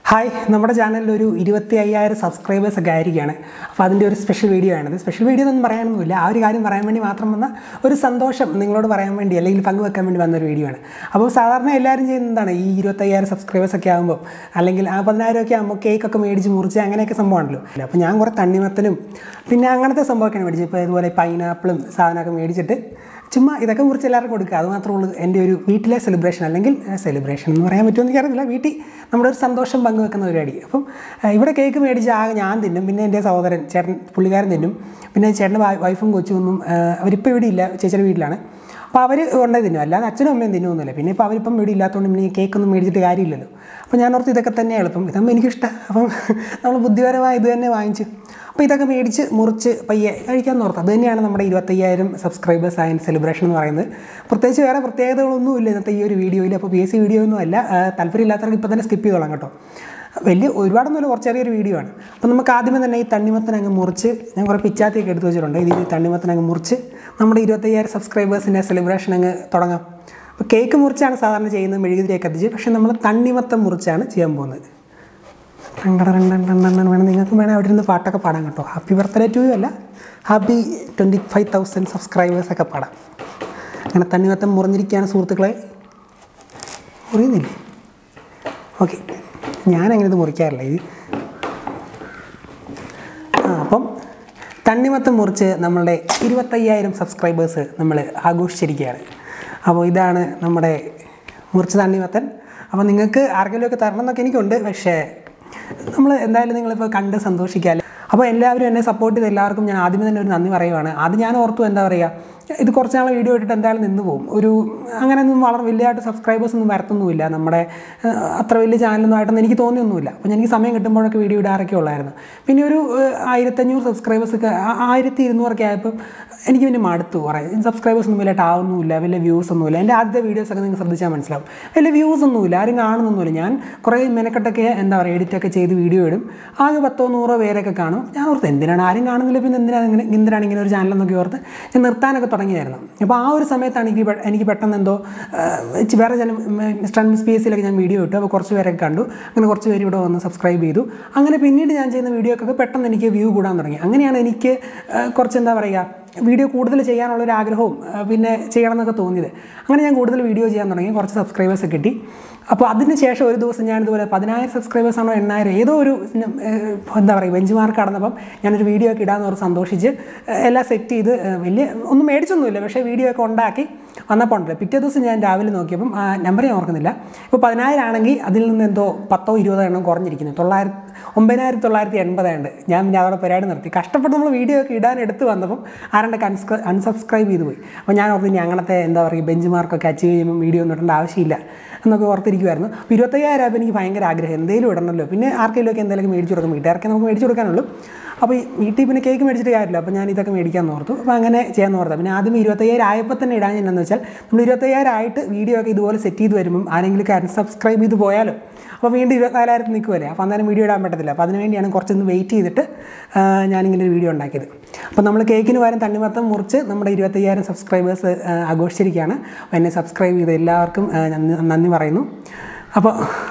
hi നമ്മുടെ ചാനലിൽ ഒരു ഇരുപത്തി അയ്യായിരം സബ്സ്ക്രൈബേഴ്സ് ഒക്കെ ആയിരിക്കുകയാണ് അപ്പോൾ അതിൻ്റെ ഒരു സ്പെഷ്യൽ വീഡിയോ ആണിത് സ്പെഷ്യൽ വീഡിയോ ഒന്നും പറയാനൊന്നുമില്ല ആ ഒരു കാര്യം പറയാൻ വേണ്ടി മാത്രം വന്ന ഒരു സന്തോഷം നിങ്ങളോട് പറയാൻ വേണ്ടി അല്ലെങ്കിൽ പങ്കുവെക്കാൻ വേണ്ടി വന്ന ഒരു വീഡിയോ ആണ് അപ്പോൾ സാധാരണ എല്ലാവരും ചെയ്യുന്നത് എന്താണ് ഈ ഇരുപത്തയ്യായിരം സബ്സ്ക്രൈബേഴ്സ് ഒക്കെ ആകുമ്പോൾ അല്ലെങ്കിൽ ആ പതിനായിരം ഒക്കെ ആകുമ്പോൾ കേക്കൊക്കെ മേടിച്ച് മുറിച്ച് അങ്ങനെയൊക്കെ സംഭവമാണല്ലോ അപ്പോൾ ഞാൻ കുറേ തണ്ണിമത്തനും പിന്നെ അങ്ങനത്തെ സംഭവമൊക്കെയാണ് മേടിച്ചത് ഇപ്പോൾ ഇതുപോലെ പൈനാപ്പിളും സാധനമൊക്കെ മേടിച്ചിട്ട് ചുമ്മാ ഇതൊക്കെ മുറിച്ച് എല്ലാവർക്കും കൊടുക്കുക അത് മാത്രമേ ഉള്ളൂ എൻ്റെ ഒരു വീട്ടിലെ സെലിബ്രേഷൻ അല്ലെങ്കിൽ സെലിബ്രേഷൻ എന്ന് പറയാൻ പറ്റുമെന്ന് എനിക്കറിയില്ല വീട്ടിൽ നമ്മുടെ ഒരു സന്തോഷം പങ്കുവെക്കുന്ന പരിപാടി അപ്പം ആ, ഇവിടെ കേക്ക് മേടിച്ച് ആകെ ഞാൻ തിന്നും പിന്നെ എൻ്റെ സഹോദരൻ ചേട്ടൻ പുള്ളിക്കാരൻ തിന്നും പിന്നെ ചേട്ടൻ്റെ വൈ- വൈഫും കൊച്ചും ഒന്നും ആ, അവരിപ്പോൾ ഇവിടെ ഇല്ല ചേച്ചിയുടെ വീട്ടിലാണ് അപ്പോൾ അവർ കൊണ്ടേ തിന്നും അല്ലാതെ അച്ഛനും അമ്മയും തിന്നുമൊന്നുമില്ല പിന്നെ ഇപ്പോൾ അവരിപ്പം ഇവിടെ ഇല്ലാത്തതുകൊണ്ട് പിന്നെ ഈ കേക്കൊന്നും മേടിച്ചിട്ട് കാര്യമില്ലല്ലോ അപ്പോൾ ഞാൻ ഓർത്ത് ഇതൊക്കെ തന്നെ എളുപ്പം ഇതാകുമ്പോൾ എനിക്കിഷ്ടം അപ്പം നമ്മൾ ബുദ്ധിപരമായി ഇത് തന്നെ വാങ്ങിച്ചു അപ്പോൾ ഇതൊക്കെ മേടിച്ച് മുറിച്ച് പയ്യെ കഴിക്കാൻ ഓർത്ത് അത് തന്നെയാണ് നമ്മുടെ ഇരുപത്തയ്യായിരം സബ്സ്ക്രൈബേഴ്സ് ആയ സെലിബ്രേഷൻ എന്ന് പറയുന്നത് പ്രത്യേകിച്ച് വേറെ പ്രത്യേകതകളൊന്നുമില്ല ഇന്നത്തെ ഈ ഒരു വീഡിയോയിൽ അപ്പോൾ പി എസ് സി വീഡിയോ ഒന്നും അല്ല ആ, താല്പര്യമില്ലാത്തവർക്ക് ഇപ്പോൾ തന്നെ സ്കിപ്പ് ചെയ്തോളാം കേട്ടോ വലിയ ഒരുപാടൊന്നുമില്ല കുറച്ച് ചെറിയൊരു വീഡിയോ ആണ് അപ്പോൾ നമുക്ക് ആദ്യമേ തന്നെ ഈ തണ്ണിമത്തൻ അങ്ങ് മുറിച്ച് ഞാൻ കുറേ പിച്ചാത്തിയൊക്കെ എടുത്ത് വെച്ചിട്ടുണ്ട് ഇതിൽ ഈ തണ്ണിമത്തൻ അങ്ങ് മുറിച്ച് നമ്മുടെ ഇരുപത്തയ്യായിരം സബ്സ്ക്രൈബേഴ്സിൻ്റെ സെലിബ്രേഷൻ അങ്ങ് തുടങ്ങാം അപ്പോൾ കേക്ക് മുറിച്ചാണ് സാധാരണ ചെയ്യുന്നത് മെഴുകുതിരിയൊക്കെ കത്തിച്ച് പക്ഷേ നമ്മൾ തണ്ണിമത്തം മുറിച്ചാണ് ചെയ്യാൻ പോകുന്നത് രണ്ടരണ്ടരണ്ടരണ്ടരണ്ടര വേണം നിങ്ങൾക്ക് വേണേൽ അവിടെ ഇരുന്ന് പാട്ടൊക്കെ പാടാം കേട്ടോ ഹാപ്പി ബർത്ത്ഡേ ടു യു അല്ല ഹാപ്പി ട്വൻറ്റി ഫൈവ് തൗസൻഡ് സബ്സ്ക്രൈബേഴ്സൊക്കെ പാടാം അങ്ങനെ തണ്ണിമത്തം മുറിഞ്ഞിരിക്കുകയാണ് സുഹൃത്തുക്കളെ മുറിയുന്നില്ലേ ഓക്കെ ഞാനങ്ങനെ ഇത് മുറിക്കാറില്ല ഇത് ആ അപ്പം തണ്ണിമത്തം മുറിച്ച് നമ്മളുടെ ഇരുപത്തയ്യായിരം സബ്സ്ക്രൈബേഴ്സ് നമ്മൾ ആഘോഷിച്ചിരിക്കുകയാണ് അപ്പോൾ ഇതാണ് നമ്മുടെ മുറിച്ച തണ്ണിമത്തൻ അപ്പോൾ നിങ്ങൾക്ക് ആർക്കെങ്കിലും ഒക്കെ തരണം എന്നൊക്കെ എനിക്കുണ്ട് പക്ഷേ നമ്മൾ എന്തായാലും നിങ്ങളിപ്പോൾ കണ്ട് സന്തോഷിക്കാമല്ലോ അപ്പോൾ എല്ലാവരും എന്നെ സപ്പോർട്ട് ചെയ്ത എല്ലാവർക്കും ഞാൻ ആദ്യമേ തന്നെ ഒരു നന്ദി പറയുവാണ് അത് ഞാൻ ഓർത്തു എന്താ പറയുക ഇത് കുറച്ച് നാൾ വീഡിയോ ഇട്ടിട്ട് എന്തായാലും നിന്ന് പോകും ഒരു അങ്ങനെയൊന്നും വളരെ വലിയതായിട്ട് സബ്സ്ക്രൈബേഴ്സ് ഒന്നും വരത്തൊന്നുമില്ല നമ്മുടെ ആ, അത്ര വലിയ ചാനലൊന്നും ആയിട്ടൊന്നും എനിക്ക് തോന്നിയൊന്നുമില്ല അപ്പോൾ എനിക്ക് സമയം കിട്ടുമ്പോഴൊക്കെ വീഡിയോ ഇടാറൊക്കെ ഉള്ളായിരുന്നു പിന്നെ ഒരു ആ, ആയിരത്തഞ്ഞൂറ് സബ്സ്ക്രൈബേഴ്സൊക്കെ ആ- ആയിരത്തി ഇരുന്നൂറൊക്കെ ആയപ്പോൾ എനിക്ക് പിന്നെ മടുത്തു കുറേ സബ്സ്ക്രൈബേഴ്സ് ഒന്നും വലിയ ആവുന്നുമില്ല വലിയ വ്യൂസ് ഒന്നുമില്ല എൻ്റെ ആദ്യത്തെ വീഡിയോസൊക്കെ നിങ്ങൾക്ക് ശ്രദ്ധിച്ചാൽ മനസ്സിലാവും വലിയ വ്യൂസ് ഒന്നുമില്ല ആരും കാണുന്നൊന്നുമില്ല ഞാൻ കുറേ മെനക്കെട്ടൊക്കെ എന്താ പറയുക എഡിറ്റൊക്കെ ചെയ്ത് വീഡിയോ ഇടും ആകെ പത്തോ നൂറോ പേരൊക്കെ കാണും ഞാൻ ഓർത്ത് എന്തിനാണ് ആരും കാണുന്നില്ല പിന്നെ എന്തിനാണ് ഇങ്ങനെ എന്തിനാണ് ഇങ്ങനെ ഒരു ചാനലെന്നൊക്കെ ഓർത്ത് ഞാൻ നിർത്താനൊക്കെ തുടങ്ങിയായിരുന്നു അപ്പോൾ ആ ഒരു സമയത്താണ് എനിക്ക് പെ- എനിക്ക് പെട്ടെന്ന് എന്തോ ആ, ഇച്ചി വേറെ ചില mister and miss P S സിയിലൊക്കെ ഞാൻ വീഡിയോ ഇട്ടു അപ്പോൾ കുറച്ച് പേരൊക്കെ കണ്ടു അങ്ങനെ കുറച്ച് പേര് ഇവിടെ വന്ന് സബ്സ്ക്രൈബ് ചെയ്തു അങ്ങനെ പിന്നീട് ഞാൻ ചെയ്യുന്ന വീഡിയോക്കൊക്കെ പെട്ടെന്ന് എനിക്ക് വ്യൂ കൂടാൻ തുടങ്ങി അങ്ങനെയാണ് എനിക്ക് ആ, കുറച്ച് എന്താ പറയുക വീഡിയോ കൂടുതൽ ചെയ്യാനുള്ളൊരു ആഗ്രഹവും ആ, പിന്നെ ചെയ്യണം എന്നൊക്കെ തോന്നിയത് അങ്ങനെ ഞാൻ കൂടുതൽ വീഡിയോ ചെയ്യാൻ തുടങ്ങി കുറച്ച് സബ്സ്ക്രൈബേഴ്സ് കിട്ടി അപ്പോൾ അതിന് ശേഷം ഒരു ദിവസം ഞാൻ ഇതുപോലെ പതിനായിരം സബ്സ്ക്രൈബേഴ്സ് ആണോ എണ്ണായിരം ഏതോ ഒരു ഏഹ്, എന്താ പറയുക ബെഞ്ച് മാർക്ക് കടന്നപ്പം ഞാനൊരു വീഡിയോ ഒക്കെ ഇടാമെന്ന് പറഞ്ഞ് സന്തോഷിച്ച് ഏഹ്, എല്ലാം സെറ്റ് ചെയ്ത് ഏഹ്, വലിയ ഒന്നും മേടിച്ചൊന്നുമില്ല പക്ഷേ വീഡിയോ ഒക്കെ ഉണ്ടാക്കി വന്നപ്പോൾ ഉണ്ടല്ലോ പിറ്റേ ദിവസം ഞാൻ രാവിലെ നോക്കിയപ്പം ആ നമ്പർ ഞാൻ ഓർക്കുന്നില്ല ഇപ്പോൾ പതിനായിരം ആണെങ്കിൽ അതിൽ നിന്ന് എന്തോ പത്തോ ഇരുപതോ എണ്ണം കുറഞ്ഞിരിക്കുന്നു തൊള്ളായിരത്തി ഒമ്പതിനായിരത്തി തൊള്ളായിരത്തി എൺപതാണ്ട് ഞാൻ പിന്നെ അതോടെ പരിപാടി നിർത്തി കഷ്ടപ്പെട്ട് നമ്മൾ വീഡിയോ ഒക്കെ ഇടാൻ എടുത്ത് വന്നപ്പം ആരണ്ടൊക്കെ അൺസ്ക്രൈ അൺസബ്സ്ക്രൈബ് ചെയ്ത് പോയി അപ്പോൾ ഞാൻ ഓർത്ത് ഇനി അങ്ങനത്തെ എന്താ പറയുക ബെഞ്ച് മാർക്കൊക്കെ അച്ചീവ് ചെയ്യുമ്പോൾ വീഡിയോ ഒന്നും ഇടേണ്ട ആവശ്യമില്ല എന്നൊക്കെ ഓർത്തിരിക്കുമായിരുന്നു അപ്പോൾ ഇരുപത്തയ്യായിരം ആയപ്പോൾ എനിക്ക് ഭയങ്കര ആഗ്രഹം എന്തെങ്കിലും ഇടണമല്ലോ പിന്നെ ആർക്കെങ്കിലും ഒക്കെ എന്തെങ്കിലും മേടിച്ചു കൊടുക്കും വീട്ടുകാർക്ക് നമുക്ക് മേടിച്ചു കൊടുക്കാനുള്ളൂ അപ്പോൾ ഈ വീട്ടിൽ പിന്നെ കേക്ക് മേടിച്ചിട്ട് കാര്യമില്ല അപ്പോൾ ഞാൻ ഇതൊക്കെ മേടിക്കാൻ ഓർത്തു അപ്പോൾ അങ്ങനെ ചെയ്യാൻ ഓർത്തു പിന്നെ ആദ്യം ഇരുപത്തയ്യായിരം ആയപ്പോൾ തന്നെ ഇടാൻ എന്താണെന്ന് വെച്ചാൽ നമ്മൾ ഇരുപത്തയ്യായിരം ആയിട്ട് വീഡിയോ ഒക്കെ ഇതുപോലെ സെറ്റ് ചെയ്ത് വരുമ്പം ആരെങ്കിലും കാര്യം സബ്സ്ക്രൈബ് ചെയ്ത് പോയാലോ അപ്പോൾ വീണ്ടും ഇരുപത്തിനാലായിരത്തിൽ നിൽക്കുമല്ലേ അപ്പോൾ അന്നേരം വീഡിയോ ഇടാൻ പറ്റത്തില്ല അപ്പോൾ അതിന് വേണ്ടിയാണ് കുറച്ചൊന്ന് വെയിറ്റ് ചെയ്തിട്ട് ആ, ഞാനിങ്ങനെ ഒരു വീഡിയോ ഉണ്ടാക്കിയത് അപ്പോൾ നമ്മൾ കേക്കിന് പകരം തണ്ണിമത്തം മുറിച്ച് നമ്മുടെ ഇരുപത്തയ്യായിരം സബ്സ്ക്രൈബേഴ്സ് ആഘോഷിച്ചിരിക്കുകയാണ് അപ്പോൾ എന്നെ സബ്സ്ക്രൈബ് ചെയ്ത എല്ലാവർക്കും ആ, നന്ദി നന്ദി പറയുന്നു അപ്പോൾ